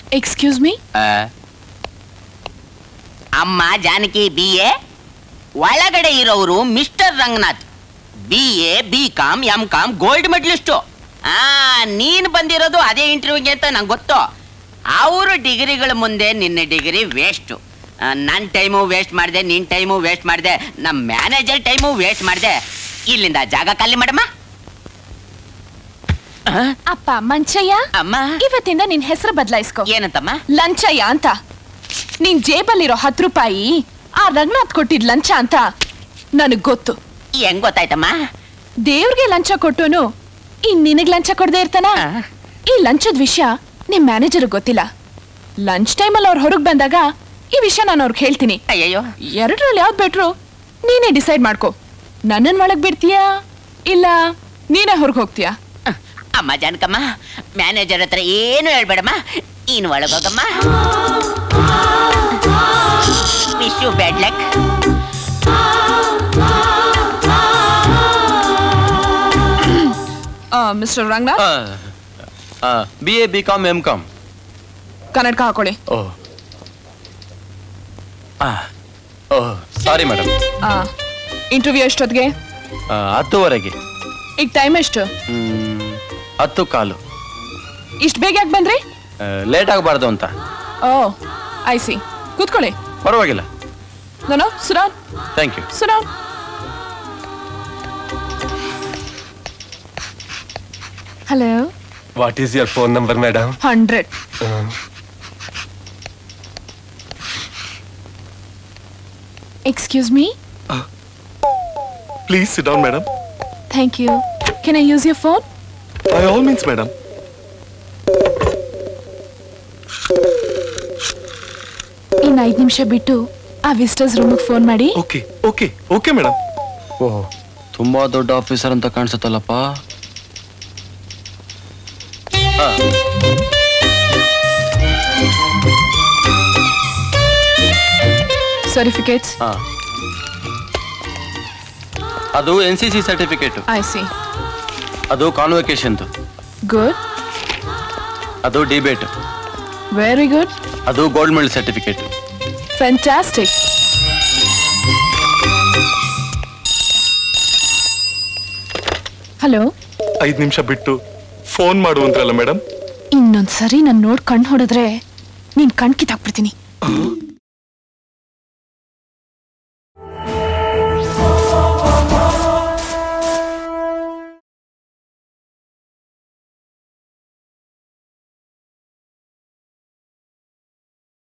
Excuse me ಅಮ್ಮ Janaki B A ಒಳಗಡೆ ಇರೋರು mister Ranganath B A B com M com gold medallist ಆ ನೀನು ಬಂದಿರೋದು ಅದೇ ಇಂಟರ್ವ್ಯೂಗೆ ಅಂತ ನಂಗೆ ಗೊತ್ತು ಅವರು ಡಿಗ್ರಿಗಳ ಮುಂದೆ ನಿನ್ನ ಡಿಗ್ರಿ ವೇಸ್ಟು ನನ್ನ ಟೈಮು ವೇಸ್ಟ್ ಮಾಡಿದೆ ನಿನ್ನ ಟೈಮು ವೇಸ್ಟ್ ಮಾಡಿದೆ ನಮ್ಮ ಮ್ಯಾನೇಜರ್ ಟೈಮು ವೇಸ್ಟ್ ಮಾಡಿದೆ ಇಲ್ಲಿಂದ ಜಾಗ ಖಾಲಿ ಮಾಡಮ್ಮ ಆ, ಅಪ್ಪ ಮಂಚಯ್ಯ ಅಮ್ಮ ಇವತ್ತಿಂದ ನಿನ್ ಹೆಸರು ಬದಲಾಯಿಸ್ಕೊ ಏನಂತಮ್ಮ ಲಂಚಯ್ಯ ಅಂತ ನಿನ್ ಜೇಬಲ್ಲಿರೋ ಹತ್ತು ರೂಪಾಯಿ ಆ ರಂಗನಾಥ್ ಕೊಟ್ಟಿದ್ ಲಂಚ ಅಂತ ನನಗ್ ಗೊತ್ತು ಹೆಂಗ್ ಗೊತ್ತಾಯ್ತಮ್ಮ ದೇವ್ರಿಗೆ ಲಂಚ ಕೊಟ್ಟೋನು ಇನ್ ನಿನಗ್ ಲಂಚ ಕೊಡದೆ ಇರ್ತಾನ ಆ. ಈ ಲಂಚದ ವಿಷಯ ನಿಮ್ ಮ್ಯಾನೇಜರ್ ಗೊತ್ತಿಲ್ಲ ಲಂಚ್ ಟೈಮಲ್ಲಿ ಅವ್ರು ಹೊರಗ್ ಬಂದಾಗ ಈ ವಿಷಯ ನಾನು ಅವ್ರಿಗೆ ಹೇಳ್ತೀನಿ ಅಯ್ಯಯ್ಯೋ ಎರಡ್ರಲ್ಲಿ ಯಾವ್ದು ಬೆಟ್ರು ನೀನೇ ಡಿಸೈಡ್ ಮಾಡ್ಕೊ ನನ್ನನ್ ಒಳಗ್ ಬಿಡ್ತೀಯಾ ಇಲ್ಲ ನೀನೇ ಹೊರಗೆ ಹೋಗ್ತೀಯಾ ಅಮ್ಮ ಜಾನಕಮ್ಮ ಮ್ಯಾನೇಜರ್ ಹತ್ರ ಏನು ಹೇಳ್ಬೇಡಮ್ಮ ನೀನು ಒಳಗೋಗಮ್ಮ wish you bad luck mister Ranganath B A B com M com ಕನ್ನಡಕ ಹಾಕೊಳ್ಳಿ ಓ ಓಹ್ ಸಾರಿ ಮೇಡಮ್ ಇಂಟರ್ವ್ಯೂ ಎಷ್ಟೊತ್ತಿಗೆ ಹತ್ತುವರೆಗೆ ಈಗ ಟೈಮ್ ಎಷ್ಟು ಹ್ಮ್, ಹತ್ತು ಕಾಲು ಇಷ್ಟು ಬೇಗ ಯಾಕೆ ಬಂದ್ರಿ ಲೇಟ್ ಆಗಬಾರ್ದು ಅಂತ ಓ ಐ ಸಿ ಕೂತ್ಕೊಳ್ಳಿ ಪರವಾಗಿಲ್ಲ ನಾನು ಸುರಾನ್ ಥ್ಯಾಂಕ್ ಯು ಸುರಾನ್ hello What is your phone number, madam? Hundred excuse me Please sit down, madam. Thank you can I use your phone By all means, madam. ಇನ್ನು ಐದು ನಿಮಿಷ ಬಿಟ್ಟು ಆ ವಿಸ್ಟರ್ಸ್ ರೂಮಿಗೆ ಫೋನ್ ಮಾಡಿ Okay, okay, okay, madam. ಓಹ್ ತುಂಬಾ ದೊಡ್ಡ ಆಫೀಸರ್ ಅಂತ ಕಾಣಿಸುತ್ತಲ್ಲಪ್ಪ ಸರ್ಟಿಫಿಕೇಟ್ಸ್ ಹಾ ಅದು N C C certificate I C ಅದು ಕಾನ್ವೊಕೇಶನ್ದು ಗುಡ್ ಅದು ಡಿಬೇಟ್ ವೆರಿ ಗುಡ್ ಅದು gold medal certificate fantastic hello ಐದು ನಿಮಿಷ ಬಿಟ್ಟು ಫೋನ್ ಮಾಡು ಅಂದ್ರಲ್ಲ ಮೇಡಮ್ ಇನ್ನೊಂದ್ಸರಿ ನಾನು ನೋಡ್ ಕಣ್ ಹೊಡೆದ್ರೆ ನೀನ್ ಕಣ್ ಕಿತ್ತಾಕ್ಬಿಡ್ತೀನಿ